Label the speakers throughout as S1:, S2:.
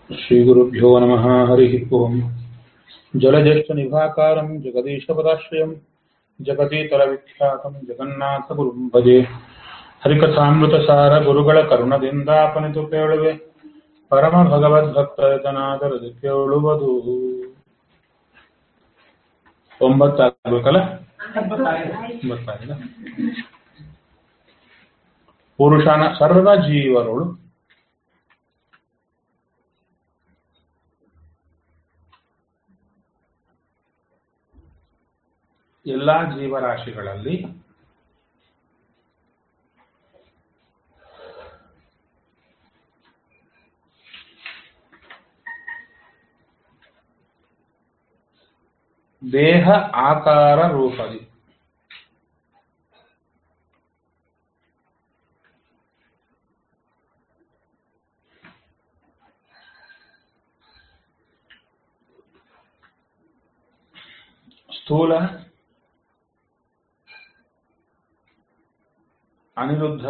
S1: श्रीगुरुभ्यो नमः हरिः ओम् जलज्येष्ठनिभाकारम् जगदीशपदाश्रयम् जगतीतरविख्यातम् जगन्नाथगुरुम् भजे ಹರಿಕಥಾಮೃತಸಾರ ಗುರುಗಳ ಕರುಣದಿಂದಾಪನಿತು ಕೇಳುವೆ ಪರಮ ಭಗವದ್ಭಕ್ತನಾದರದು ಕೇಳುವುದು ಒಂಬತ್ತಾಗಬೇಕಲ್ಲ ಒಂಬತ್ತಾಗಿಲ್ಲ ಪುರುಷನ ಸರ್ವ ಜೀವರುಳು ಎಲ್ಲಾ ಜೀವರಾಶಿಗಳಲ್ಲಿ ದೇಹ ಆಕಾರ ರೂಪದಿ ಸ್ಥೂಲ ಅನಿರುದ್ಧ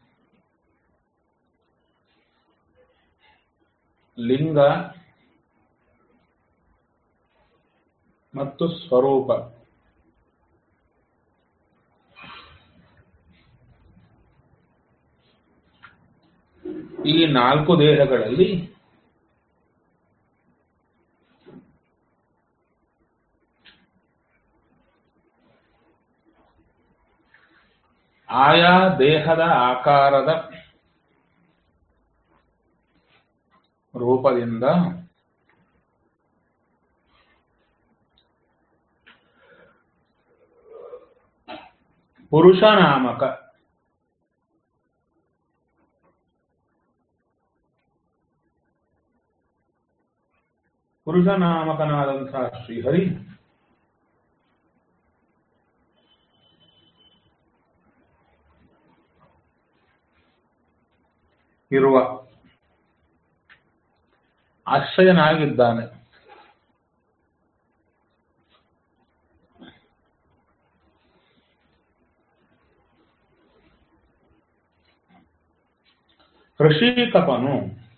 S1: ಲಿಂಗ ಮತ್ತು ಸ್ವರೂಪ ಈ ನಾಲ್ಕು ದೇಹಗಳಲ್ಲಿ ಆಯಾ ದೇಹದ ಆಕಾರದ ರೂಪದಿಂದ ಪುರುಷ ನಾಮಕ ಪುರುಷ ನಾಮಕನಾದಂತಹ ಶ್ರೀಹರಿ ಇರುವ ಆಶ್ರಯನಾಗಿದ್ದಾನೆ ಋಷಿಕಪನು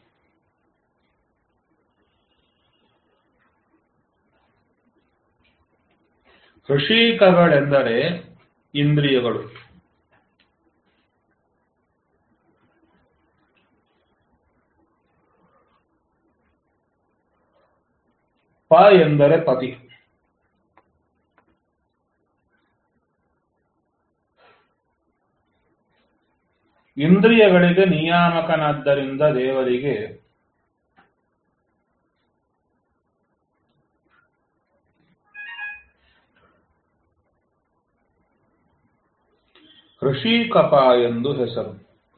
S1: ಋಷಿಕಗಳೆಂದರೆ ಇಂದ್ರಿಯಗಳು ಪ ಎಂದರೆ ಪತಿ ಇಂದ್ರಿಯಗಳಿಗೆ ನಿಯಾಮಕನಾದ್ದರಿಂದ ದೇವರಿಗೆ ಋಷಿಕಪ ಎಂದು ಹೆಸರು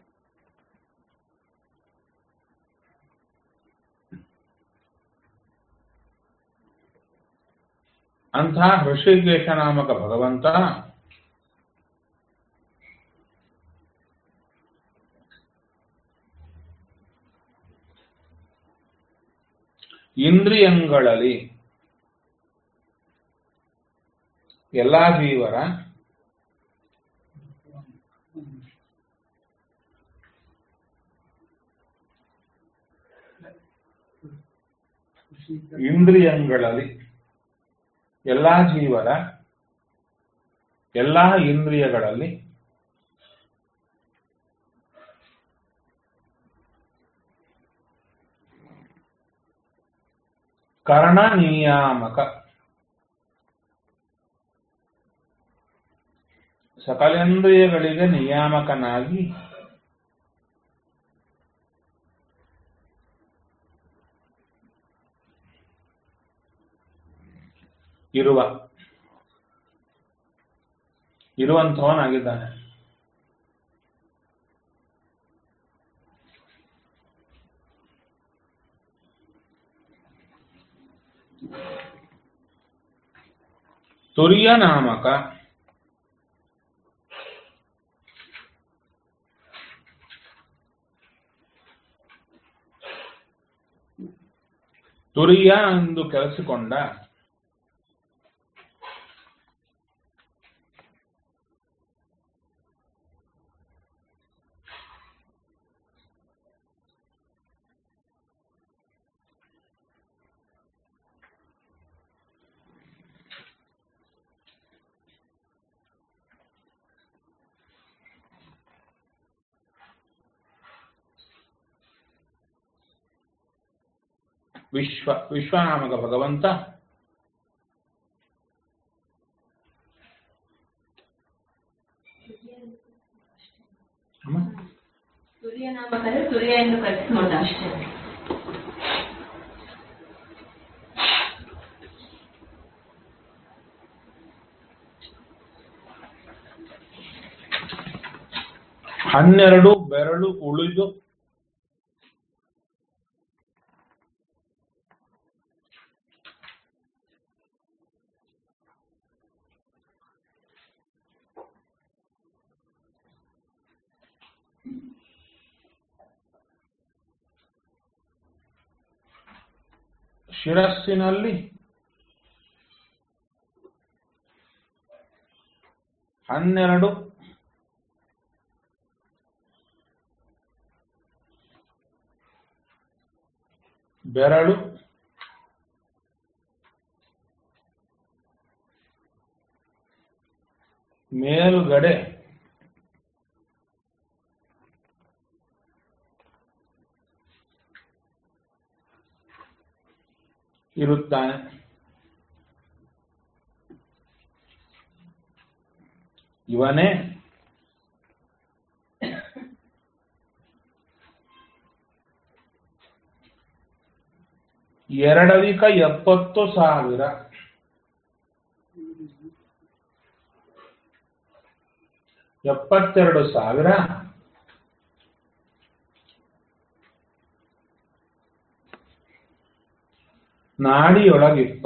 S1: ಅಂಥ ಋಷಿಕೇಶ ನಾಮಕ ಭಗವಂತ ಇಂದ್ರಿಯಗಳಲ್ಲಿ ಎಲ್ಲಾ ಜೀವರ ಇಂದ್ರಿಯಗಳಲ್ಲಿ ಎಲ್ಲಾ ಜೀವರ ಎಲ್ಲಾ ಇಂದ್ರಿಯಗಳಲ್ಲಿ ಕರ್ಣ ನಿಯಾಮಕ ಸಕಲೇಂದ್ರಿಯಗಳಿಗೆ ನಿಯಾಮಕನಾಗಿ ಇರುವ ಇರುವಂಥವನಾಗಿದ್ದಾನೆ ತುರಿಯ ನಾಮಕ ತುರಿಯ ಎಂದು ಕೆಲಸಿಕೊಂಡ ವಿಶ್ವ ವಿಶ್ವನಾಮಕ ಭಗವಂತ ಅಮ್ಮ?
S2: ಸೂರ್ಯನಾಮಕರು ಸೂರ್ಯ ಎಂದು ಕಲ್ಪಿಸ್ಬೋದು ಅಷ್ಟೇ
S1: ಹನ್ನೆರಡು ಬೆರಳು ಉಳಿದು ಶಿರಸ್ಸಿನಲ್ಲಿ ಹನ್ನೆರಡು ಬೆರಳು ಮೇಲುಗಡೆ ಇರುತ್ತಾನೆ ಇವನೇ ಎರಡವಿಕ ಎಪ್ಪತ್ತು ಸಾವಿರ ಎಪ್ಪತ್ತೆರಡು ಸಾವಿರ ನಾಡಿಯೊಳಗಿಪ್ಪ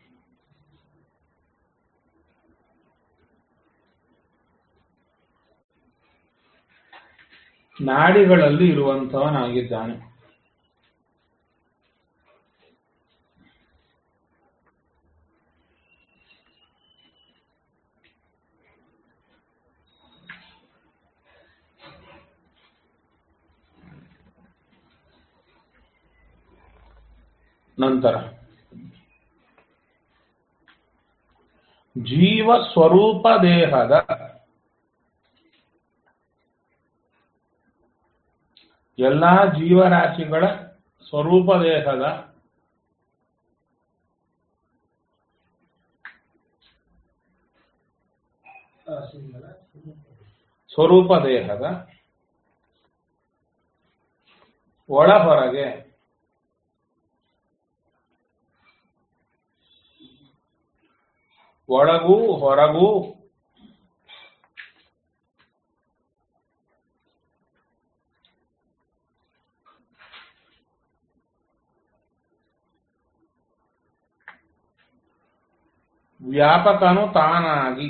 S1: ನಾಡಿಗಳಲ್ಲಿ ಇರುವಂತವನಾಗಿದ್ದಾನೆ ನಂತರ ಜೀವ ಸ್ವರೂಪ ದೇಹದ ಎಲ್ಲಾ ಜೀವರಾಶಿಗಳ ಸ್ವರೂಪ ದೇಹದ ಸ್ವರೂಪ ದೇಹದ ಒಳ ಹೊರಗೆ ಒಳಗೂ ಹೊರಗೂ ವ್ಯಾಪಕನು ತಾನಾಗಿ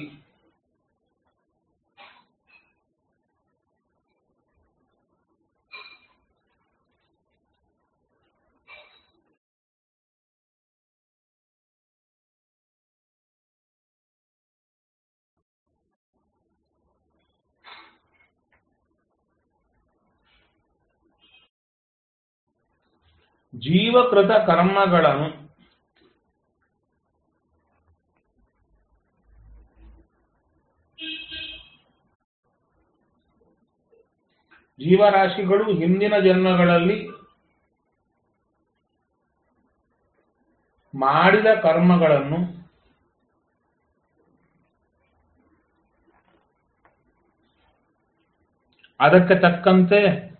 S1: ಜೀವಕೃತ ಕರ್ಮಗಳನ್ನು ಜೀವರಾಶಿಗಳು ಹಿಂದಿನ ಜನ್ಮಗಳಲ್ಲಿ ಮಾಡಿದ ಕರ್ಮಗಳನ್ನು ಅದಕ್ಕೆ ತಕ್ಕಂತೆ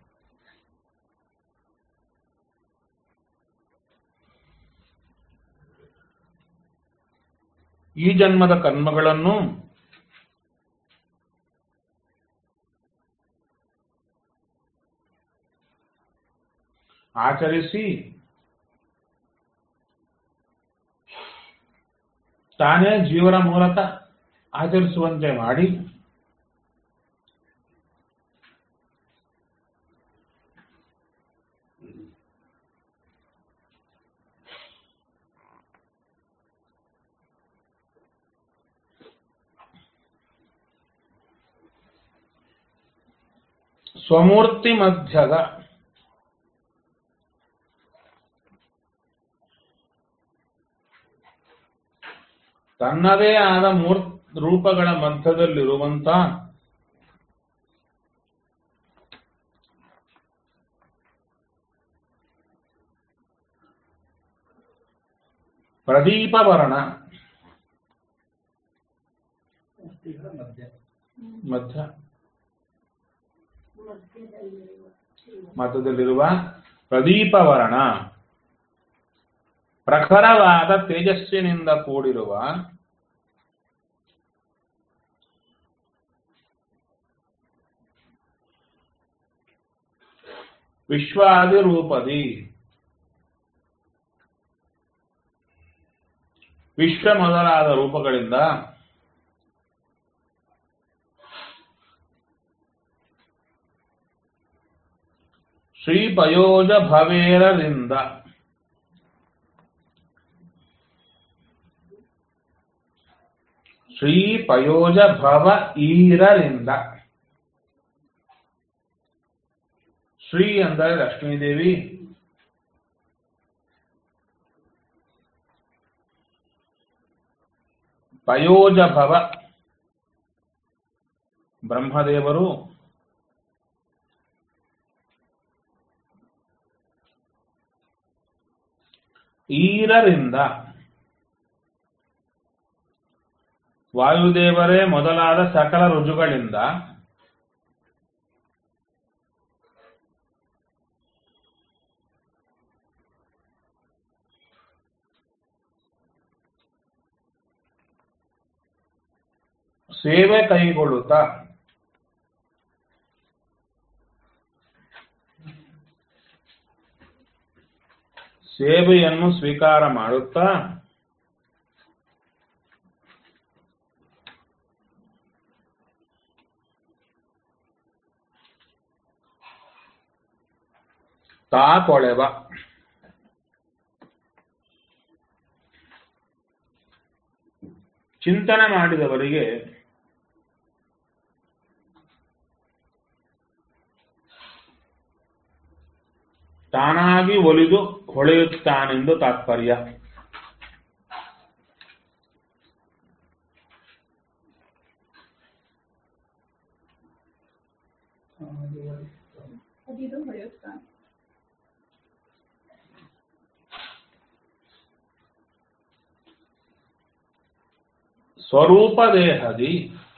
S1: ಈ ಜನ್ಮದ ಕರ್ಮಗಳನ್ನು ಆಚರಿಸಿ ತಾನೇ ಜೀವನ ಮೂಲಕ ಆಚರಿಸುವಂತೆ ಮಾಡಿ ಸ್ವಮೂರ್ತಿ ಮಧ್ಯದ ತನ್ನದೇ ಆದ ಮೂರ್ ರೂಪಗಳ ಮಧ್ಯದಲ್ಲಿರುವಂತ ಪ್ರದೀಪವರ್ಣ
S3: ಮೂರ್ತಿಗಳ ಮಧ್ಯ
S1: ಮಧ್ಯ ಮಧ್ಯದಲ್ಲಿರುವ ಪ್ರದೀಪವರ್ಣ ಪ್ರಖರವಾದ ತೇಜಸ್ಸಿನಿಂದ ಕೂಡಿರುವ ವಿಶ್ವಾದಿ ರೂಪದಿ ವಿಶ್ವ ಮೊದಲಾದ ರೂಪಗಳಿಂದ ಶ್ರೀ ಪಯೋಜ ಭವೇರರಿಂದ ಶ್ರೀ ಪಯೋಜ ಭವ ಈರರಿಂದ ಶ್ರೀ ಅಂದರೆ ಲಕ್ಷ್ಮೀದೇವಿ ಪಯೋಜ ಭವ ಬ್ರಹ್ಮದೇವರು ಈರರಿಂದ ವಾಯುದೇವರೇ ಮೊದಲಾದ ಸಕಲ ರುಜುಗಳಿಂದ ಸೇವೆ ಕೈಗೊಳ್ಳುತ್ತಾ ಸೇವೆಯನ್ನು ಸ್ವೀಕಾರ ಮಾಡುತ್ತಾ ತಾ ಕೊಳೆವ ಚಿಂತನೆ ಮಾಡಿದವರಿಗೆ ತಾನಾಗಿ ಒಲಿದು ಹೊಳೆಯುತ್ತಾನೆಂದು ತಾತ್ಪರ್ಯ
S4: ಅದಿದು ಹೊಳೆಯುತ್ತಾ
S1: ಸ್ವರೂಪ ದೇಹದಿ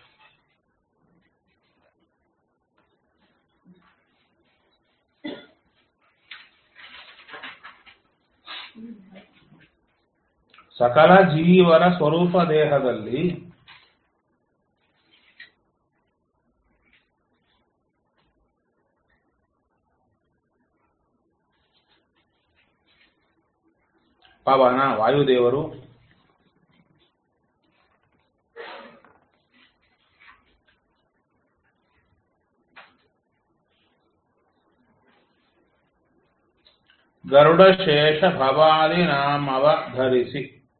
S1: ಸಕಲ ಜೀವರ ಸ್ವರೂಪ ದೇಹದಲ್ಲಿ ಪವನ ವಾಯುದೇವರು ಗರುಡ ಶೇಷ ಭವಾದಿ ನಾಮವ ಧರಿಸಿ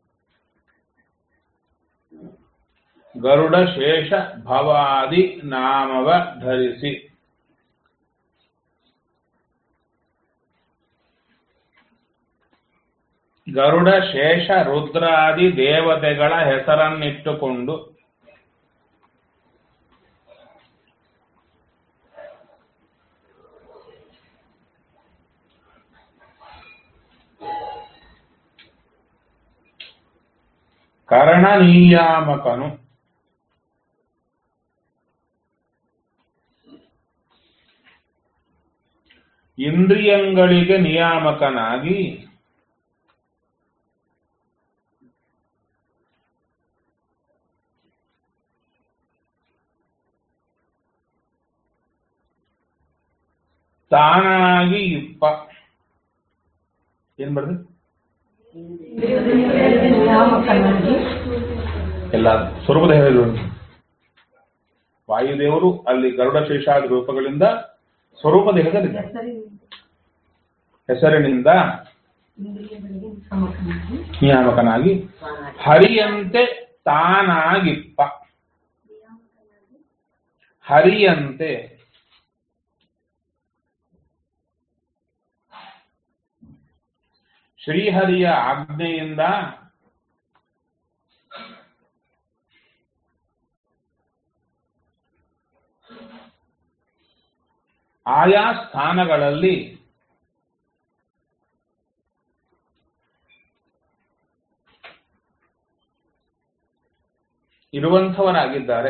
S1: ಗರುಡ ಶೇಷ ಭವಾದಿ ನಾಮವ ಧರಿಸಿ ಗರುಡ ಶೇಷ ರುದ್ರಾದಿ ದೇವತೆಗಳ ಹೆಸರನ್ನಿಟ್ಟುಕೊಂಡು ಕರ್ಣ ನಿಯಾಮಕನು ಇಂದ್ರಿಯಗಳಿಗೆ ನಿಯಾಮಕನಾಗಿ ತಾನಾಗಿ ಇಪ್ಪ ಏನ್ ಬರ್ತದೆ
S4: ನಿಯಾಮಕನಾಗಿ
S1: ಎಲ್ಲ ಸ್ವರೂಪ ದೇಹಗಳು ವಾಯುದೇವರು ಅಲ್ಲಿ ಗರುಡ ಶೇಷಾದಿ ರೂಪಗಳಿಂದ ಸ್ವರೂಪ ದೇಹದಲ್ಲಿದ್ದಾರೆ ಹೆಸರಿನಿಂದ
S4: ಇಂದ್ರಿಯಗಳಿಗೆ ನಿಯಾಮಕನಾಗಿ
S1: ನಿಯಾಮಕನಾಗಿ ಹರಿಯಂತೆ ತಾನಾಗಿಪ್ಪ ಹರಿಯಂತೆ ಶ್ರೀಹರಿಯ ಆಜ್ಞೆಯಿಂದ ಆಯಾ ಸ್ಥಾನಗಳಲ್ಲಿ ಇರುವಂಥವರಾಗಿದ್ದಾರೆ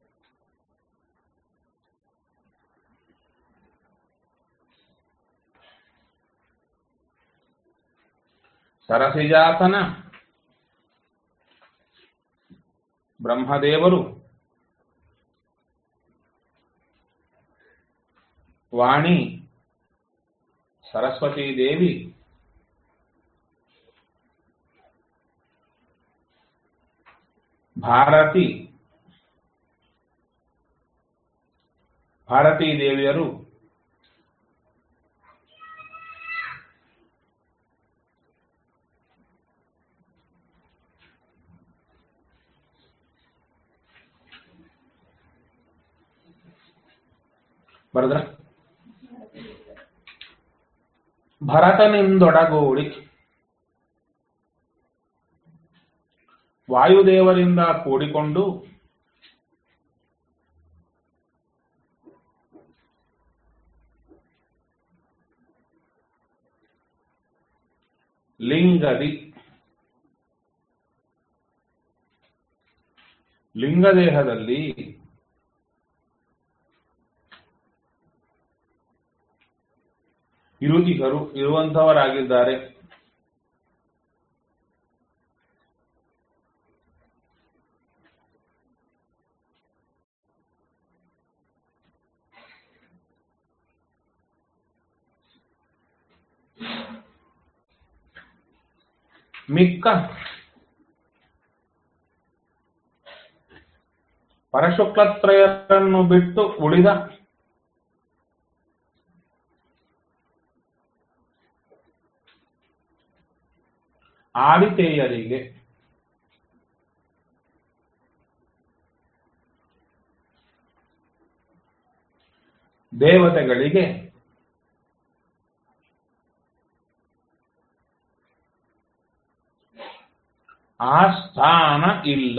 S1: ಸರಸಿಜಾತನ ಬ್ರಹ್ಮದೇವರು ವಾಣಿ ಸರಸ್ವತೀ ದೇವಿ ಭಾರತಿ ಭಾರತೀ ದೇವಿಯರು ಬರದ್ರ ಭರತನಿಂದೊಡಗೂಡಿ ವಾಯುದೇವರಿಂದ ಕೂಡಿಕೊಂಡು ಲಿಂಗದಿ ಲಿಂಗದೇಹದಲ್ಲಿ ಇರುತಿಗರು ಇರುವಂತವರಾಗಿದ್ದಾರೆ ಮಿಕ್ಕ ಪರಶುಕ್ಲತ್ರಯರನ್ನು ಬಿಟ್ಟು ಉಳಿದ ಆದಿತೇಯರಿಗೆ ದೇವತೆಗಳಿಗೆ ಆ ಸ್ಥಾನ ಇಲ್ಲ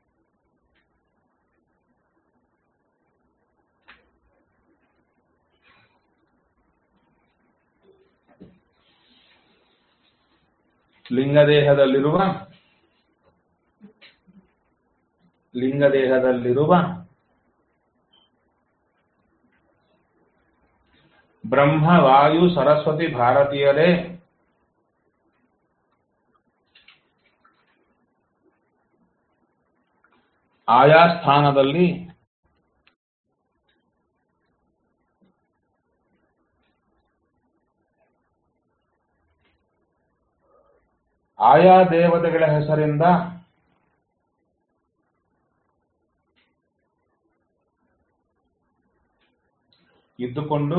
S1: ಲಿಂಗದೇಹದಲ್ಲಿರುವ ಲಿಂಗದೇಹದಲ್ಲಿರುವ ಬ್ರಹ್ಮ ವಾಯು ಸರಸ್ವತಿ ಭಾರತೀಯರೇ ಆಯಾ ಸ್ಥಾನದಲ್ಲಿ ಆಯಾ ದೇವತೆಗಳ ಹೆಸರಿಂದ ಇದ್ದುಕೊಂಡು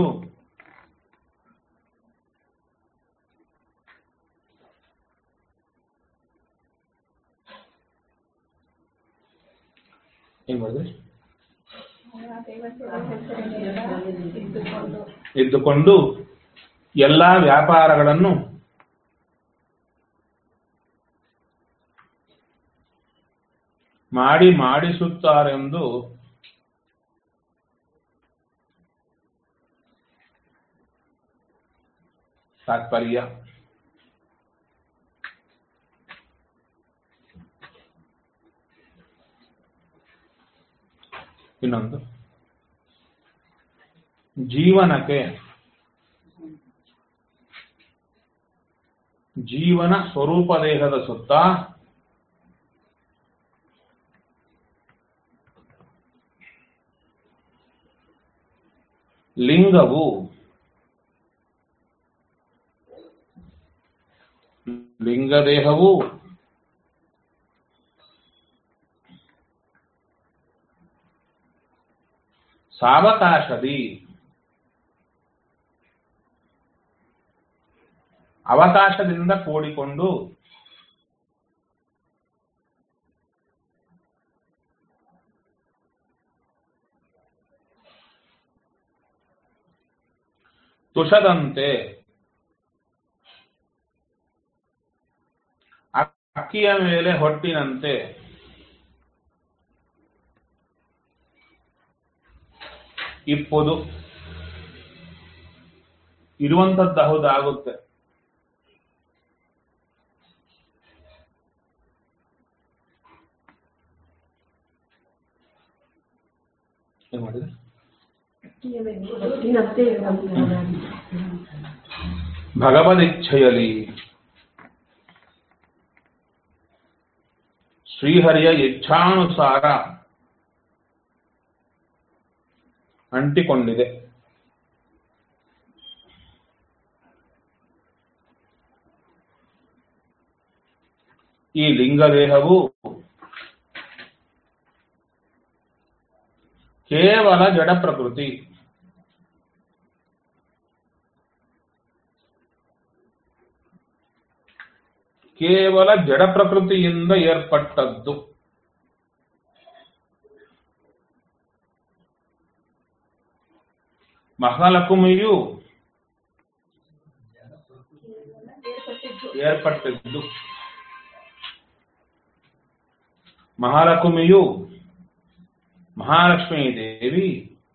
S1: ಏನ್ ಮಾಡಿದ್ರಿ
S4: ಇದ್ದುಕೊಂಡು
S1: ಇದ್ದುಕೊಂಡು ಎಲ್ಲಾ ವ್ಯಾಪಾರಗಳನ್ನು ಮಾಡಿ ಮಾಡಿಸುತ್ತಾರೆಂದು ತಾತ್ಪರ್ಯ ಇನ್ನೊಂದು ಜೀವನಕ್ಕೆ ಜೀವನ ಸ್ವರೂಪ ದೇಹದ ಸುತ್ತ ಲಿಂಗವು ಲಿಂಗದೇಹವು ಸಾವಕಾಶದಿ ಅವಕಾಶದಿಂದ ಕೂಡಿಕೊಂಡು ತುಷದಂತೆ ಅಕ್ಕಿಯ ಮೇಲೆ ಹೊಟ್ಟಿನಂತೆ ಇಪ್ಪುದು ಇರುವಂತದ್ದು ಹೌದಾಗುತ್ತೆ ಏನ್ ಮಾಡಿದೆ
S4: ಭಕ್ತಿನಂತೆ ಇರುವಂತಹ
S1: ಭಗವದಿಚ್ಛೆಯಲಿ ಶ್ರೀಹರಿಯ ಇಚ್ಛಾನುಸಾರ ಅಂಟಿಕೊಂಡಿದೆ ಈ ಲಿಂಗದೇಹವು ಕೇವಲ ಜಡ ಪ್ರಕೃತಿ ಕೇವಲ ಜಡ ಪ್ರಕೃತಿಯಿಂದ ಏರ್ಪಟ್ಟದ್ದು ಮಹಾಲಕ್ಷ್ಮಿಯು ಏರ್ಪಟ್ಟಿದ್ದು ಮಹಾಲಕ್ಷ್ಮಿಯು ಮಹಾಲಕ್ಷ್ಮೀ ದೇವಿ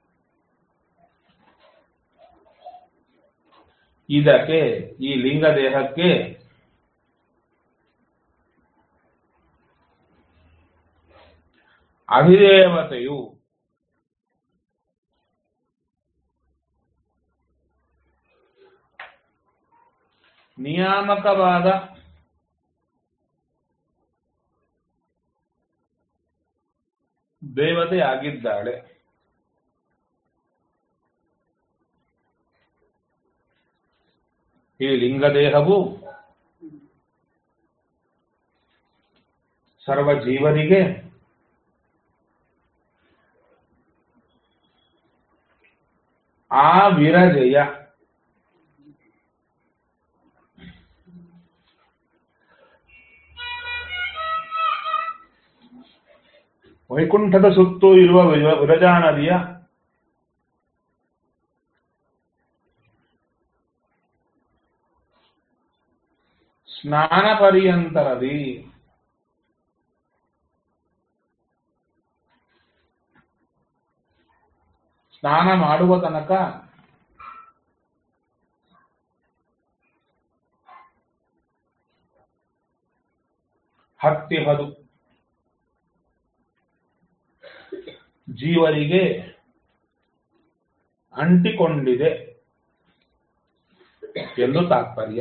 S1: ಇದಕ್ಕೆ ಈ ಲಿಂಗ ದೇಹಕ್ಕೆ ಅಧಿದೇವತೆಯು ನಿಯಾಮಕವಾದ ದೇವತೆಯಾಗಿದ್ದಾಳೆ ಈ ಲಿಂಗದೇಹವು ಸರ್ವ ಜೀವರಿಗೆ ಆ ವಿರಜಯ ವೈಕುಂಠದ ಸುತ್ತೂ ಇರುವ ವಿರ- ವಿರಜಾ ನದಿಯ ಸ್ನಾನ ಪರ್ಯಂತರದಿ ಸ್ನಾನ ಮಾಡುವ ತನಕ ಹತ್ತಿಹದು ಜೀವರಿಗೆ ಅಂಟಿಕೊಂಡಿದೆ ಎಂದು ತಾತ್ಪರ್ಯ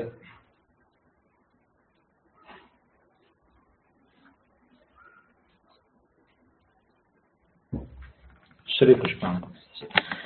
S1: ಶ್ರೀಕೃಷ್ಣ